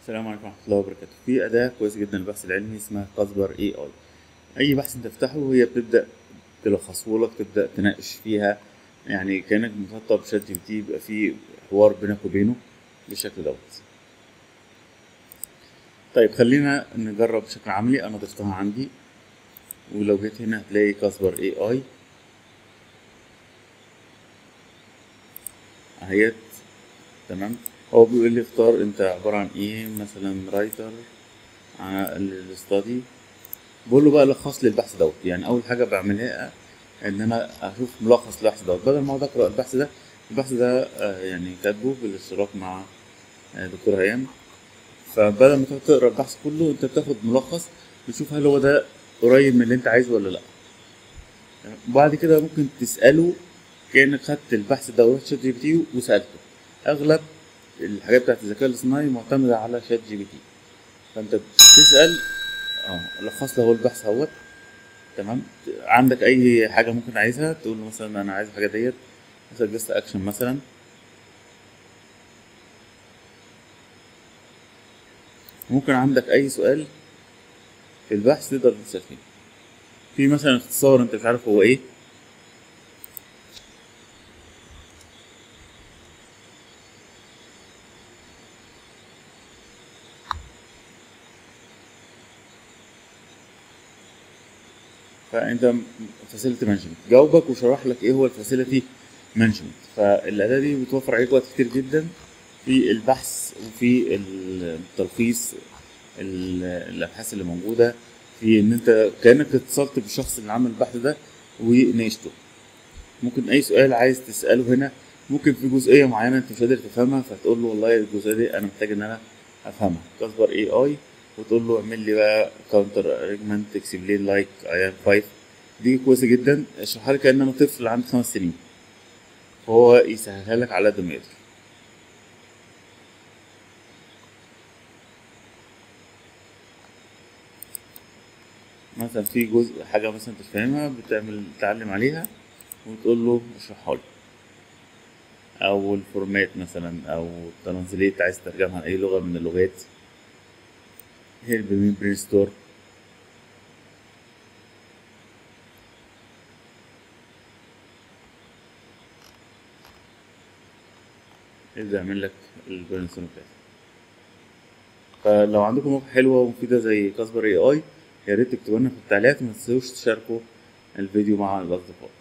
السلام عليكم ورحمة الله وبركاته في أداة كويسة جدا للبحث العلمي اسمها كاسبر اي اي أي بحث أنت تفتحه هي بتبدأ تلخصه لك تبدأ تناقش فيها يعني كأنك مخاطب بشات جي بي تي يبقى في حوار بينك وبينه بالشكل دوت طيب خلينا نجرب بشكل عملي أنا ضفتها عندي ولو جيت هنا هتلاقي كاسبر اي اي اهيت تمام هو بيقول لي اختار انت عبارة عن ايه مثلا رايتر الاستادي بقول له بقى لخص لي البحث دوت يعني اول حاجة بعملها ان انا اشوف ملخص البحث دوت بدل ما اقعد اقرا البحث ده البحث ده آه، يعني كاتبه بالاشتراك مع آه، دكتور هيام فبدل ما تقعد تقرا البحث كله انت بتاخد ملخص بتشوف هل هو ده قريب من اللي انت عايزه ولا لا وبعد كده ممكن تسأله كأنك خدت البحث ده ورحت شات جي بي تي وسألته أغلب الحاجات بتاعت الذكاء الاصطناعي معتمدة على شات جي بي تي فأنت بتسأل اه لخص له هو البحث اهوت تمام عندك أي حاجة ممكن عايزها تقول له مثلا أنا عايز الحاجة ديت مثلا جست أكشن مثلا ممكن عندك أي سؤال في البحث تقدر تسأل فيه في مثلا اختصار انت مش عارف هو ايه فانت فاسيلتي مانجمنت جاوبك وشرح لك ايه هو الفاسيلتي مانجمنت فالاداه دي بتوفر عليك وقت كتير جدا في البحث وفي التلخيص ال- الابحاث اللي موجوده في ان انت كانك اتصلت بالشخص اللي عمل البحث ده وناقشته ممكن اي سؤال عايز تساله هنا ممكن في جزئيه معينه انت مش قادر تفهمها فتقول له والله الجزئيه دي انا محتاج ان انا افهمها كاسبر اي اي وتقول له اعمل لي بقى كاونتر اريجمنت اكسبلين لايك اي ام 5 دي كويسه جدا اشرحها لي كان انا طفل عندي خمس سنين فهو يسهلها لك على قد ما يقدر مثلا في جزء حاجة مثلا انت مش فاهمها بتعمل تعلم عليها وتقول له اشرحها لي او الفورمات مثلا او ترانزليت عايز ترجمها لاي لغة من اللغات هيلب مين برين ستور يبدأ يعمل لك البرين ستور بتاعتك فلو عندكم موقع حلوة ومفيدة زي كاسبر اي اي يا ريت تكتبوا لنا في التعليقات وما تنسوش تشاركوا الفيديو مع الأصدقاء